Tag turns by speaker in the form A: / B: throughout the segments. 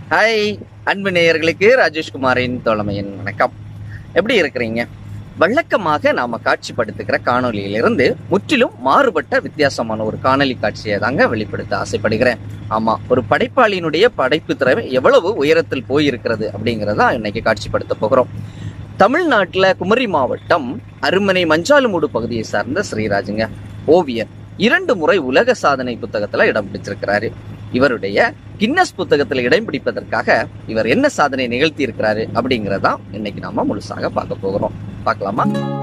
A: hi அன்பு நேயர்களுக்கு ராஜேஷ்குமாரின் தோழமையின் வணக்கம் எப்படி இருக்கிறீங்க வழக்கமாக நாம காட்சிப்படுத்துகிற காணொளியிலிருந்து முற்றிலும் மாறுபட்ட வித்தியாசமான ஒரு காணொளி காட்சியை தாங்க வெளிப்படுத்த ஆசைப்படுகிறேன் ஆமா ஒரு படைப்பாளியினுடைய படைப்பு திறமை எவ்வளவு உயரத்தில் போயிருக்கிறது அப்படிங்கிறத இன்னைக்கு காட்சிப்படுத்த போகிறோம் தமிழ்நாட்டுல குமரி மாவட்டம் அருமனை மஞ்சாலுமூடு பகுதியை சார்ந்த ஸ்ரீராஜுங்க ஓவியர் இரண்டு முறை உலக சாதனை புத்தகத்துல இடம் பிடிச்சிருக்கிறாரு இவருடைய கின்னஸ் புத்தகத்துல இடம் பிடிப்பதற்காக இவர் என்ன சாதனை நிகழ்த்தி இருக்கிறாரு அப்படிங்கறதா இன்னைக்கு நாம முழுசாக பார்க்க போகிறோம் பார்க்கலாமா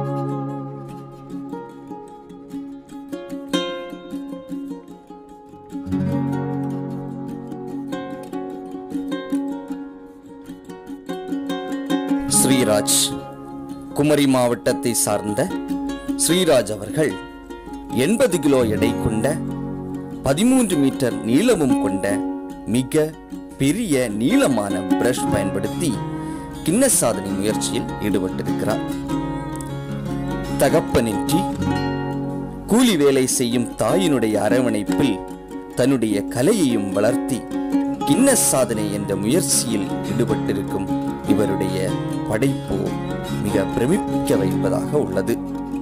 B: ஸ்ரீராஜ் குமரி மாவட்டத்தை சார்ந்த ஸ்ரீராஜ் அவர்கள் எண்பது கிலோ எடை கொண்ட பதிமூன்று மீட்டர் நீளமும் கொண்ட மிக பெரிய நீளமான பிரஷ் பயன்படுத்தி கின்னஸ் சாதனை முயற்சியில் ஈடுபட்டிருக்கிறார் தகப்பனின்றி கூலி வேலை செய்யும் தாயினுடைய அரவணைப்பில் தன்னுடைய கலையையும் வளர்த்தி கின்னஸ் சாதனை என்ற முயற்சியில் ஈடுபட்டிருக்கும் இவருடைய படைப்பு மிக பிரமிக்க வைப்பதாக உள்ளது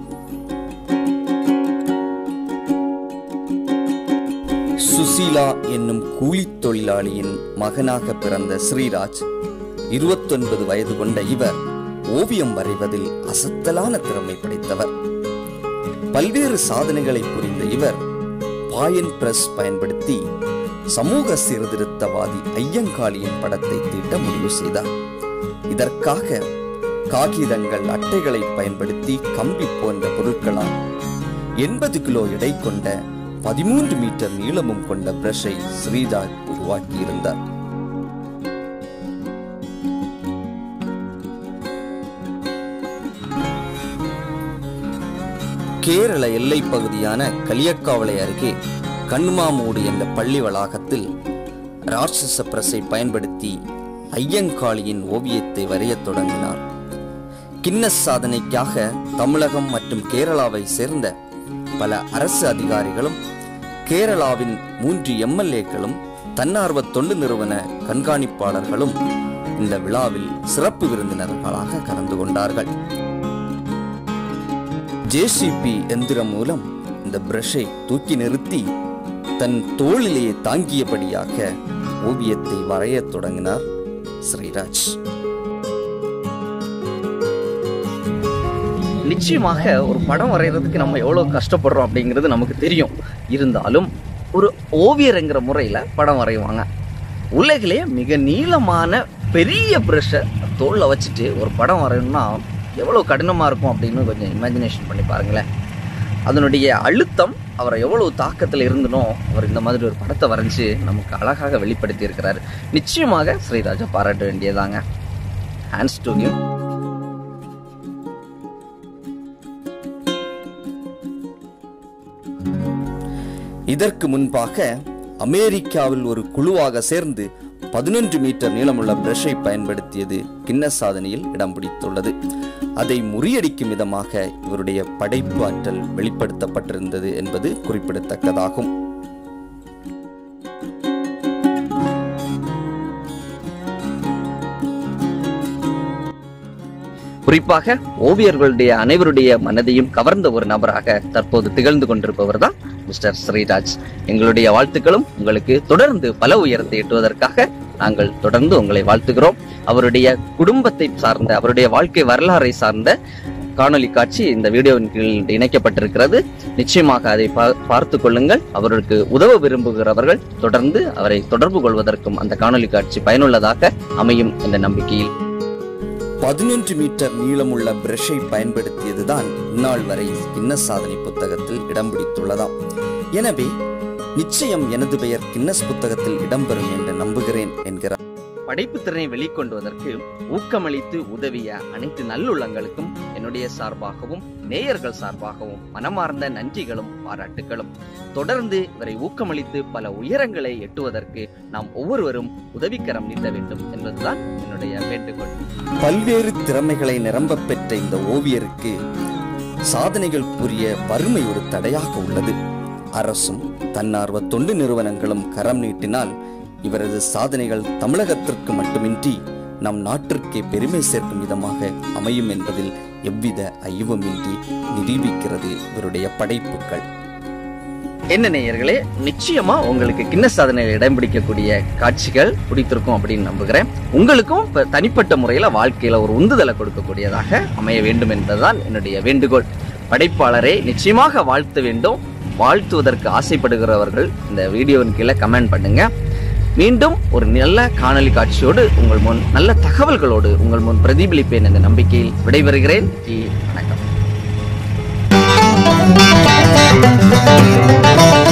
B: சுசீலா என்னும் கூலித் தொழிலாளியின் மகனாக பிறந்த ஸ்ரீராஜ் இருபத்தொன்பது வயது கொண்ட இவர் ஓவியம் வரைவதில் அசத்தலான திறமை படைத்தவர் பல்வேறு சாதனைகளை புரிந்த இவர் பாயன் பிரஸ் பயன்படுத்தி சமூக சீர்திருத்தவாதி ஐயங்காளியின் படத்தை தீட்ட முடிவு செய்தார் இதற்காக காகிதங்கள் அட்டைகளை பயன்படுத்தி கம்பி போன்ற பொருட்களால் எண்பது கிலோ எடை கொண்ட பதிமூன்று மீட்டர் நீளமும் கொண்ட பிரஷை ஸ்ரீராஜ் உருவாக்கியிருந்தார் கேரள எல்லைப் பகுதியான களியக்காவளை அருகே கண்மாமூடு என்ற பள்ளி வளாகத்தில் ராட்சச பிரஸை பயன்படுத்தி ஐயங்காளியின் ஓவியத்தை வரையத் தொடங்கினார் கின்னஸ் சாதனைக்காக தமிழகம் மற்றும் கேரளாவை சேர்ந்த பல அரசு அதிகாரிகளும் கேரளாவின் மூன்று எம்எல்ஏக்களும் தன்னார்வ தொண்டு நிறுவன கண்காணிப்பாளர்களும் இந்த விழாவில் சிறப்பு விருந்தினர்களாக கலந்து கொண்டார்கள் ஜேசிபி எந்திரம் மூலம் இந்த பிரஷை தூக்கி நிறுத்தி தன் தோளிலே தாங்கியபடியாக ஓவியத்தை வரையத் தொடங்கினார் ஸ்ரீராஜ்
A: நிச்சயமாக ஒரு படம் வரைகிறதுக்கு நம்ம எவ்வளவு கஷ்டப்படுறோம் அப்படிங்கிறது நமக்கு தெரியும் இருந்தாலும் ஒரு ஓவியருங்கிற முறையில படம் வரைவாங்க உலகிலே மிக நீளமான பெரிய ப்ரஷை தோல்ல வச்சுட்டு ஒரு படம் வரையணும்னா எவ்வளவு கடினமா இருக்கும் அப்படின்னு கொஞ்சம் இமேஜினேஷன் பண்ணி பாருங்களேன் அதனுடைய அழுத்தம் அவரை எவ்வளவு தாக்கத்தில் இருந்தனோ அவர் இந்த மாதிரி ஒரு படத்தை வரைஞ்சு நமக்கு அழகாக வெளிப்படுத்தி இருக்கிறாரு நிச்சயமாக ஸ்ரீராஜா பாராட்ட வேண்டியதாங்க ஹேண்ட்ஸ் டு ஹிம்
B: இதற்கு முன்பாக அமெரிக்காவில் ஒரு குழுவாக சேர்ந்து பதினொன்று மீட்டர் நீளமுள்ள பிரஷை பயன்படுத்தியது கின்னஸ் சாதனையில் இடம் பிடித்துள்ளது அதை முறியடிக்கும் விதமாக இவருடைய படைப்பு ஆற்றல் வெளிப்படுத்தப்பட்டிருந்தது என்பது குறிப்பிடத்தக்கதாகும்
A: குறிப்பாக ஓவியர்களுடைய அனைவருடைய மனதையும் கவர்ந்த ஒரு நபராக தற்போது திகழ்ந்து கொண்டிருப்பவர் தான் மிஸ்டர் ஸ்ரீராஜ் எங்களுடைய வாழ்த்துக்களும் உங்களுக்கு தொடர்ந்து பல உயரத்தை எட்டுவதற்காக நாங்கள் தொடர்ந்து உங்களை வாழ்த்துகிறோம் அவருடைய குடும்பத்தை சார்ந்த அவருடைய வாழ்க்கை வரலாறை சார்ந்த காணொளி காட்சி இந்த வீடியோவின் கீழ் இணைக்கப்பட்டிருக்கிறது நிச்சயமாக அதை பா- பார்த்து கொள்ளுங்கள் அவருக்கு உதவ விரும்புகிறவர்கள் தொடர்ந்து அவரை தொடர்பு கொள்வதற்கும் அந்த காணொளி காட்சி பயனுள்ளதாக அமையும் என்ற நம்பிக்கையில்
B: பதினொன்று மீட்டர் நீளமுள்ள பிரஷை பயன்படுத்தியதுதான் இந்நாள் வரை கின்னஸ் சாதனை புத்தகத்தில் இடம் பிடித்துள்ளதாம் எனவே நிச்சயம் எனது பெயர் கின்னஸ் புத்தகத்தில் இடம்பெறும் என்று நம்புகிறேன் என்கிறார்
A: படைப்பு திறனை வெளிக்கொண்டுவதற்கு ஊக்கமளித்து உதவிய அனைத்து நல்லுள்ளங்களுக்கும் என்னுடைய சார்பாகவும் நேயர்கள் சார்பாகவும் மனமார்ந்த நன்றிகளும் பாராட்டுகளும் தொடர்ந்து இவரை ஊக்கமளித்து பல உயரங்களை எட்டுவதற்கு நாம் ஒவ்வொருவரும் உதவிக்கரம் நீட்ட வேண்டும் என்பதுதான் என்னுடைய வேண்டுகோள்
B: பல்வேறு திறமைகளை நிரம்பப் பெற்ற இந்த ஓவியருக்கு சாதனைகள் புரிய வறுமை ஒரு தடையாக உள்ளது அரசும் தன்னார்வ தொண்டு நிறுவனங்களும் கரம் நீட்டினால் இவரது சாதனைகள் தமிழகத்திற்கு மட்டுமின்றி நம் நாட்டிற்கே பெருமை சேர்க்கும் விதமாக அமையும் என்பதில் எவ்வித ஐயமுமின்றி நிரூபிக்கிறது இவருடைய படைப்புகள்
A: என்ன நேயர்களே நிச்சயமா உங்களுக்கு கிண்ண சாதனையில் இடம் பிடிக்கக்கூடிய காட்சிகள் பிடித்திருக்கும் அப்படின்னு நம்புகிறேன் உங்களுக்கும் இப்ப தனிப்பட்ட முறையில வாழ்க்கையில ஒரு உந்துதலை கொடுக்கக்கூடியதாக அமைய வேண்டும் என்பதுதான் என்னுடைய வேண்டுகோள் படைப்பாளரை நிச்சயமாக வாழ்த்த வேண்டும் வாழ்த்துவதற்கு ஆசைப்படுகிறவர்கள் இந்த வீடியோவின் கீழே கமெண்ட் பண்ணுங்க மீண்டும் ஒரு நல்ல காணொளி காட்சியோடு உங்கள் முன் நல்ல தகவல்களோடு உங்கள் முன் பிரதிபலிப்பேன் என்ற நம்பிக்கையில் விடைபெறுகிறேன் வணக்கம்